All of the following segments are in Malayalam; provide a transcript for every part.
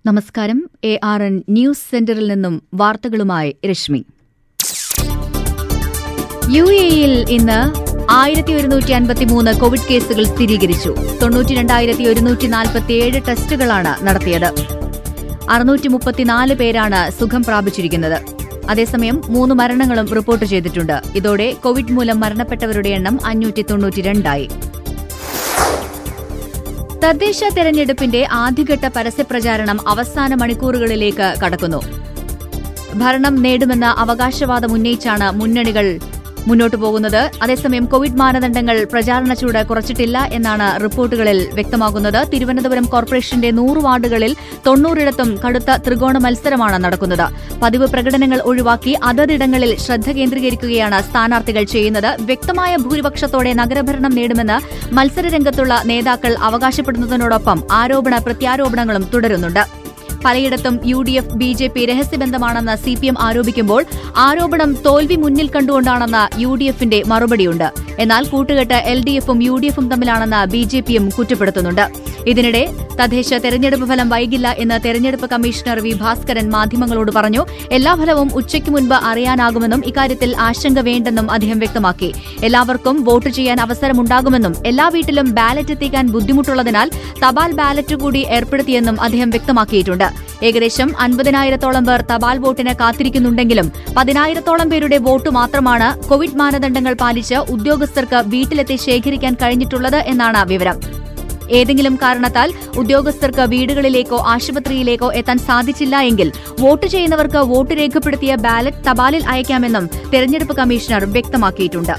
നമസ്കാരം എ ആർ എൻ ന്യൂസ് സെന്ററിൽ നിന്നും വാർത്തകളുമായി രശ്മി യു എയിൽ ഇന്ന് ആയിരത്തി ഒരുന്നൂറ്റി അൻപത്തിമൂന്ന് കോവിഡ് കേസുകൾ സ്ഥിരീകരിച്ചു തൊണ്ണൂറ്റി രണ്ടായിരത്തി ഒരുന്നൂറ്റി നാൽപ്പത്തിയേഴ് ടെസ്റ്റുകളാണ് നടത്തിയത് അറുന്നൂറ്റി മുപ്പത്തിനാല് പേരാണ് സുഖം പ്രാപിച്ചിരിക്കുന്നത് അതേസമയം മൂന്ന് മരണങ്ങളും റിപ്പോർട്ട് ചെയ്തിട്ടുണ്ട് ഇതോടെ കോവിഡ് മൂലം മരണപ്പെട്ടവരുടെ എണ്ണം അഞ്ഞൂറ്റി തൊണ്ണൂറ്റിരണ്ടായി തദ്ദേശ തെരഞ്ഞെടുപ്പിന്റെ ആദ്യഘട്ട പരസ്യപ്രചാരണം അവസാന മണിക്കൂറുകളിലേക്ക് കടക്കുന്നു ഭരണം നേടുമെന്ന അവകാശവാദം ഉന്നയിച്ചാണ് മുന്നണികൾ മുന്നോട്ടു പോകുന്നത് അതേസമയം കോവിഡ് മാനദണ്ഡങ്ങൾ പ്രചാരണ ചൂട് കുറച്ചിട്ടില്ല എന്നാണ് റിപ്പോർട്ടുകളിൽ വ്യക്തമാകുന്നത് തിരുവനന്തപുരം കോർപ്പറേഷന്റെ നൂറ് വാർഡുകളിൽ തൊണ്ണൂറിടത്തും കടുത്ത ത്രികോണ മത്സരമാണ് നടക്കുന്നത് പതിവ് പ്രകടനങ്ങൾ ഒഴിവാക്കി അതതിടങ്ങളിൽ ശ്രദ്ധ കേന്ദ്രീകരിക്കുകയാണ് സ്ഥാനാർത്ഥികൾ ചെയ്യുന്നത് വ്യക്തമായ ഭൂരിപക്ഷത്തോടെ നഗരഭരണം നേടുമെന്ന് മത്സരരംഗത്തുള്ള നേതാക്കൾ അവകാശപ്പെടുന്നതിനോടൊപ്പം ആരോപണ പ്രത്യാരോപണങ്ങളും തുടരുന്നുണ്ട് പലയിടത്തും U D F B J P രഹസ്യബന്ധമാണെന്ന് സി പി എം ആരോപിക്കുമ്പോൾ ആരോപണം തോൽവി മുന്നിൽ കണ്ടുകൊണ്ടാണെന്ന് യു ഡി എഫിന്റെ മറുപടിയുണ്ട് എന്നാൽ കൂട്ടുകെട്ട് എൽ ഡി എഫും യു ഡി എഫും തമ്മിലാണെന്ന് ബി ജെ പിയും കുറ്റപ്പെടുത്തുന്നുണ്ട് ഇതിനിടെ തദ്ദേശ തെരഞ്ഞെടുപ്പ് ഫലം വൈകില്ല എന്ന് തെരഞ്ഞെടുപ്പ് കമ്മീഷണർ വി ഭാസ്കരൻ മാധ്യമങ്ങളോട് പറഞ്ഞു എല്ലാ ഫലവും ഉച്ചയ്ക്ക് മുൻപ് അറിയാനാകുമെന്നും ഇക്കാര്യത്തിൽ ആശങ്ക വേണ്ടെന്നും അദ്ദേഹം വ്യക്തമാക്കി എല്ലാവർക്കും വോട്ട് ചെയ്യാൻ അവസരമുണ്ടാകുമെന്നും എല്ലാ വീട്ടിലും ബാലറ്റ് എത്തിക്കാൻ ബുദ്ധിമുട്ടുള്ളതിനാൽ തപാൽ ബാലറ്റ് കൂടി ഏർപ്പെടുത്തിയെന്നും അദ്ദേഹം വ്യക്തമാക്കിയിട്ടുണ്ട് ഏകദേശം അൻപതിനായിരത്തോളം പേർ തപാൽ വോട്ടിന് കാത്തിരിക്കുന്നുണ്ടെങ്കിലും പതിനായിരത്തോളം പേരുടെ വോട്ട് മാത്രമാണ് കോവിഡ് മാനദണ്ഡങ്ങൾ പാലിച്ച് ഉദ്യോഗസ്ഥർക്ക് വീട്ടിലെത്തി ശേഖരിക്കാൻ കഴിഞ്ഞിട്ടുള്ളത് എന്നാണ് വിവരം ഏതെങ്കിലും കാരണത്താൽ ഉദ്യോഗസ്ഥർക്ക് വീടുകളിലേക്കോ ആശുപത്രിയിലേക്കോ എത്താൻ സാധിച്ചില്ല എങ്കിൽ വോട്ട് ചെയ്യുന്നവർക്ക് വോട്ട് രേഖപ്പെടുത്തിയ ബാലറ്റ് തപാലിൽ അയക്കാമെന്നും തെരഞ്ഞെടുപ്പ് കമ്മീഷണർ വ്യക്തമാക്കിയിട്ടുണ്ട്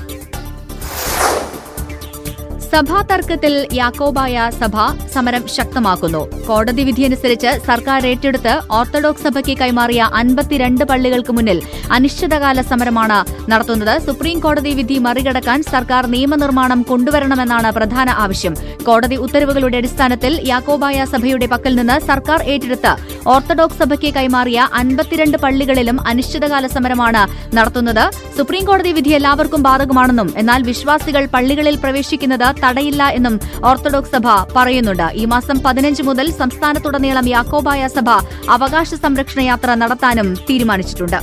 സഭാ തർക്കത്തിൽ യാക്കോബായ സഭ സമരം ശക്തമാക്കുന്നു കോടതി വിധിയനുസരിച്ച് സർക്കാർ ഏറ്റെടുത്ത് ഓർത്തഡോക്സ് സഭയ്ക്ക് കൈമാറിയ അൻപത്തിരണ്ട് പള്ളികൾക്ക് മുന്നിൽ അനിശ്ചിതകാല സമരമാണ് നടത്തുന്നത് സുപ്രീം കോടതി വിധി മറികടക്കാൻ സർക്കാർ നിയമനിർമ്മാണം കൊണ്ടുവരണമെന്നാണ് പ്രധാന ആവശ്യം കോടതി ഉത്തരവുകളുടെ അടിസ്ഥാനത്തിൽ യാക്കോബായ സഭയുടെ പക്കൽ നിന്ന് സർക്കാർ ഏറ്റെടുത്ത് ഓർത്തഡോക്സ് സഭയ്ക്ക് കൈമാറിയ അൻപത്തിരണ്ട് പള്ളികളിലും അനിശ്ചിതകാല സമരമാണ് നടത്തുന്നത് സുപ്രീം കോടതി വിധി എല്ലാവർക്കും ബാധകമാണെന്നും എന്നാൽ വിശ്വാസികൾ പള്ളികളിൽ പ്രവേശിക്കുന്നത് തടയില്ല എന്നും ഓർത്തഡോക്സ് സഭ പറയുന്നുണ്ട് ഈ മാസം പതിനഞ്ച് മുതൽ സംസ്ഥാനത്തുടനീളം യാക്കോബായ സഭ അവകാശ സംരക്ഷണ യാത്ര നടത്താനും തീരുമാനിച്ചിട്ടുണ്ട്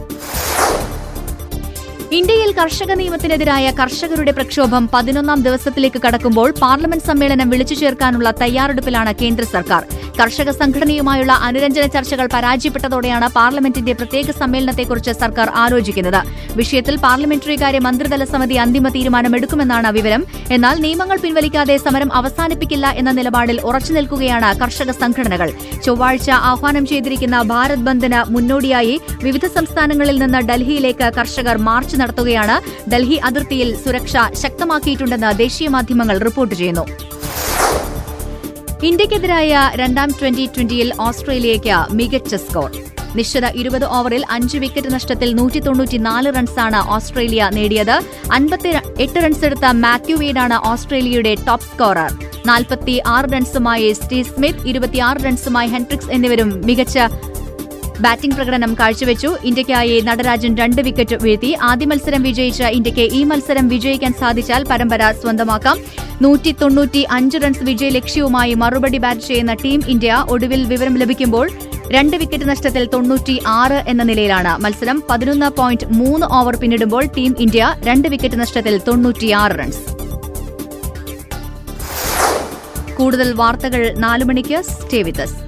ഇന്ത്യയിൽ കർഷക നിയമത്തിനെതിരായ കർഷകരുടെ പ്രക്ഷോഭം പതിനൊന്നാം ദിവസത്തിലേക്ക് കടക്കുമ്പോൾ പാർലമെന്റ് സമ്മേളനം വിളിച്ചു ചേർക്കാനുള്ള തയ്യാറെടുപ്പിലാണ് കേന്ദ്ര സർക്കാർ കർഷക സംഘടനയുമായുള്ള അനുരഞ്ജന ചർച്ചകൾ പരാജയപ്പെട്ടതോടെയാണ് പാർലമെന്റിന്റെ പ്രത്യേക സമ്മേളനത്തെക്കുറിച്ച് സർക്കാർ ആലോചിക്കുന്നത് വിഷയത്തിൽ പാർലമെന്ററികാര്യ മന്ത്രിതല സമിതി അന്തിമ തീരുമാനമെടുക്കുമെന്നാണ് വിവരം എന്നാൽ നിയമങ്ങൾ പിൻവലിക്കാതെ സമരം അവസാനിപ്പിക്കില്ല എന്ന നിലപാടിൽ ഉറച്ചു നിൽക്കുകയാണ് കർഷക സംഘടനകൾ ചൊവ്വാഴ്ച ആഹ്വാനം ചെയ്തിരിക്കുന്ന ഭാരത് ബന്ദിന് മുന്നോടിയായി വിവിധ സംസ്ഥാനങ്ങളിൽ നിന്ന് ഡൽഹിയിലേക്ക് കർഷകർ മാർച്ച് നടത്തുകയാണ് ഡൽഹി അതിർത്തിയിൽ സുരക്ഷ ശക്തമാക്കിയിട്ടുണ്ടെന്ന് ദേശീയ മാധ്യമങ്ങൾ റിപ്പോർട്ട് ചെയ്യുന്നു ഇന്ത്യയ്ക്കെതിരായ രണ്ടാം ട്വന്റി ട്വന്റിയിൽ ഓസ്ട്രേലിയയ്ക്ക് മികച്ച സ്കോർ നിശ്ചിത ഇരുപത് ഓവറിൽ അഞ്ച് വിക്കറ്റ് നഷ്ടത്തിൽ നൂറ്റി തൊണ്ണൂറ്റിനാല് റൺസാണ് ഓസ്ട്രേലിയ നേടിയത് അൻപത്തി എട്ട് റൺസെടുത്ത മാത്യു വീഡാണ് ഓസ്ട്രേലിയയുടെ ടോപ്പ് സ്കോറർ നാൽപ്പത്തി ആറ് റൺസുമായി സ്റ്റീവ് സ്മിത്ത് ഇരുപത്തിയാറ് റൺസുമായി ഹെൻട്രിക്സ് എന്നിവരും മികച്ച ബാറ്റിംഗ് പ്രകടനം കാഴ്ചവെച്ചു ഇന്ത്യയ്ക്കായി നടരാജൻ രണ്ട് വിക്കറ്റ് വീഴ്ത്തി ആദ്യ മത്സരം വിജയിച്ച ഇന്ത്യയ്ക്ക് ഈ മത്സരം വിജയിക്കാൻ സാധിച്ചാൽ പരമ്പര സ്വന്തമാക്കാം നൂറ്റി തൊണ്ണൂറ്റി അഞ്ച് റൺസ് വിജയ ലക്ഷ്യവുമായി മറുപടി ബാറ്റ് ചെയ്യുന്ന ടീം ഇന്ത്യ ഒടുവിൽ വിവരം ലഭിക്കുമ്പോൾ രണ്ട് വിക്കറ്റ് നഷ്ടത്തിൽ തൊണ്ണൂറ്റി ആറ് എന്ന നിലയിലാണ് മത്സരം പതിനൊന്ന് പോയിന്റ് മൂന്ന് ഓവർ പിന്നിടുമ്പോൾ ടീം ഇന്ത്യ രണ്ട് വിക്കറ്റ് നഷ്ടത്തിൽ തൊണ്ണൂറ്റിയാറ് റൺസ് കൂടുതൽ വാർത്തകൾ നാലു മണിക്ക് സ്റ്റേ വിത്ത്